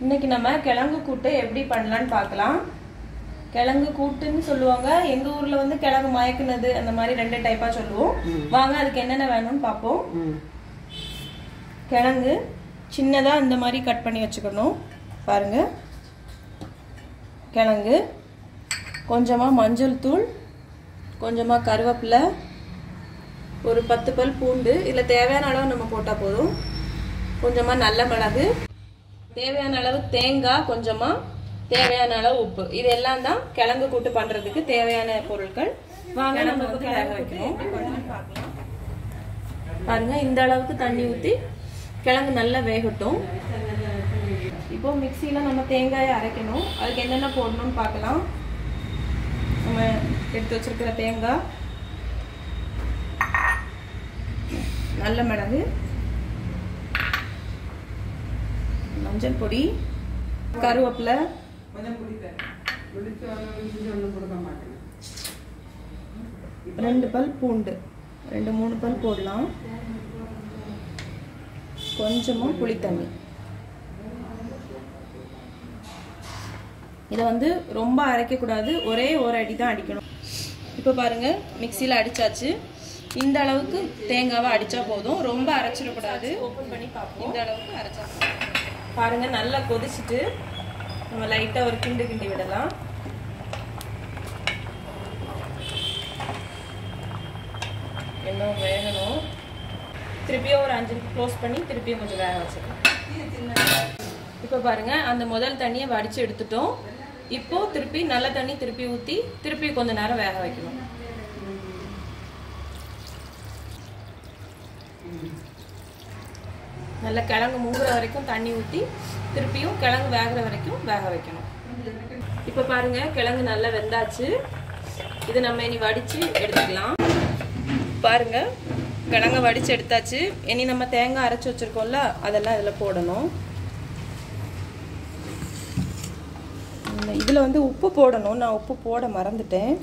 இன்னைக்கு நம்ம கிழங்கு கூட்டு எப்படி பண்ணலான்னு பார்க்கலாம் கிழங்கு கூட்டுன்னு சொல்லுவாங்க எங்க ஊர்ல வந்து கிழங்கு மயக்குனது அந்த மாதிரி ரெண்டு டைப்பா சொல்லுவோம் வாங்க அதுக்கு என்னென்ன வேணும்னு பார்ப்போம் ம் கிழங்கு சின்னதா இந்த மாதிரி கட் பண்ணி வச்சுக்கணும் பாருங்க கிழங்கு கொஞ்சமா மஞ்சள் தூள் கொஞ்சமா கருவேப்பிலை ஒரு பத்து பல் பூண்டு இதுல தேவையான அளவு நம்ம போட்டா போதும் கொஞ்சமா நல்ல மிளகு தேவையான அளவு தேங்காய் கொஞ்சமா தேவையான அளவு உப்பு இது எல்லாம் தான் கிழங்கு கூட்டு பண்றதுக்கு தேவையான பொருட்கள் வாங்க நம்ம வந்து வேக வைக்கணும் பாருங்க இந்த அளவுக்கு தண்ணி ஊத்தி கிழங்கு நல்லா வேகட்டும் இப்போ மிக்சியில நம்ம தேங்காயை அரைக்கணும் அதுக்கு என்னென்ன போடணும்னு பார்க்கலாம் நம்ம எடுத்து வச்சிருக்கிற தேங்காய் நல்ல மிளகு மஞ்சள் பொடி கருவேப்பிலை கொஞ்சம் பிடித்தேன் பிடிச்சு ஒன்றும் கொடுக்க மாட்டேன் ரெண்டு பல் பூண்டு ரெண்டு மூணு பல் போடலாம் கொஞ்சமாக புளித்தண்ணி இதை வந்து ரொம்ப அரைக்கக்கூடாது ஒரே ஒரு அடி தான் அடிக்கணும் இப்போ பாருங்க மிக்சியில் அடிச்சாச்சு இந்த அளவுக்கு தேங்காவை அடிச்சா போதும் ரொம்ப அரைச்சிடக்கூடாது ஓப்பன் பண்ணி பார்ப்போம் இந்த அளவுக்கு அரைச்சா போதும். பாருங்க நல்லா கொதிச்சுட்டு நம்ம லைட்டாக ஒரு கிண்டு கிண்டி விடலாம் இன்னும் வேகணும் திருப்பியும் ஒரு அஞ்சு க்ளோஸ் பண்ணி திருப்பியும் கொஞ்சம் வேக வச்சிடலாம் இப்போ பாருங்க அந்த முதல் தண்ணியை வடிச்சு எடுத்துட்டோம் இப்போ திருப்பி நல்ல தண்ணி திருப்பி ஊற்றி திருப்பி கொஞ்ச நேரம் வேக வைக்கணும் நல்ல கிழங்கு மூங்குற வரைக்கும் தண்ணி ஊற்றி திருப்பியும் கிழங்கு வேகிற வரைக்கும் வேக வைக்கணும் இப்போ பாருங்க கிழங்கு நல்லா வெந்தாச்சு இது நம்ம இனி வடிச்சு எடுத்துக்கலாம் பாருங்க கிழங்க வடிச்சு எடுத்தாச்சு இனி நம்ம தேங்காய் அரைச்சு வச்சிருக்கோம்ல அதெல்லாம் இதில் போடணும் இந்த இதில் வந்து உப்பு போடணும் நான் உப்பு போட மறந்துட்டேன்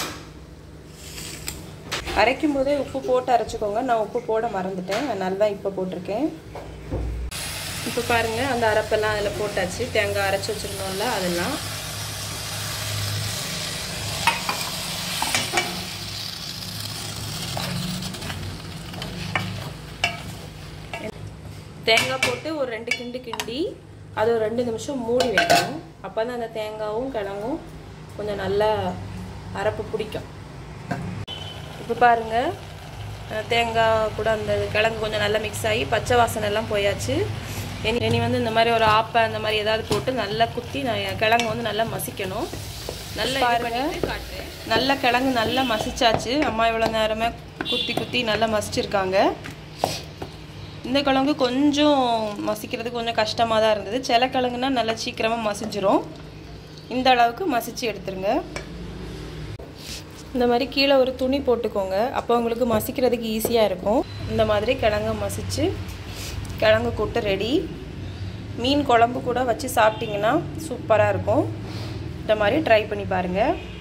அரைக்கும் போதே உப்பு போட்டு அரைச்சிக்கோங்க நான் உப்பு போட மறந்துட்டேன் அதனால தான் இப்போ போட்டிருக்கேன் இப்போ பாருங்க அந்த அரைப்பெல்லாம் அதில் போட்டாச்சு தேங்காய் அரைச்சி வச்சிருந்தோம்ல அதெல்லாம் தேங்காய் போட்டு ஒரு ரெண்டு கிண்டு கிண்டி அது ஒரு ரெண்டு நிமிஷம் மூடி வைக்கணும் அப்போ தான் அந்த தேங்காயும் கிழங்கும் கொஞ்சம் நல்லா அரைப்பு பிடிக்கும் இப்போ பாருங்க அஹ் தேங்காய் கூட அந்த கிழங்கு கொஞ்சம் நல்லா மிக்ஸ் ஆகி பச்சை வாசனை எல்லாம் போயாச்சு இனி இனி வந்து இந்த மாதிரி ஒரு ஆப்பை அந்த மாதிரி ஏதாவது போட்டு நல்லா குத்தி நான் கிழங்கு வந்து நல்லா மசிக்கணும் நல்லா பாருங்க நல்ல கிழங்கு நல்லா மசிச்சாச்சு அம்மா இவ்வளோ நேரமே குத்தி குத்தி நல்லா மசிச்சிருக்காங்க இந்த கிழங்கு கொஞ்சம் மசிக்கிறதுக்கு கொஞ்சம் கஷ்டமாக தான் இருந்தது சில கிழங்குனா நல்லா சீக்கிரமாக மசிஞ்சிரும் இந்த அளவுக்கு மசிச்சு எடுத்துருங்க இந்த மாதிரி கீழே ஒரு துணி போட்டுக்கோங்க அப்போ உங்களுக்கு மசிக்கிறதுக்கு ஈஸியாக இருக்கும் இந்த மாதிரி கிழங்க மசிச்சு கிழங்கு கூட்டு ரெடி மீன் குழம்பு கூட வச்சு சாப்பிட்டிங்கன்னா சூப்பராக இருக்கும் இந்த மாதிரி ட்ரை பண்ணி பாருங்கள்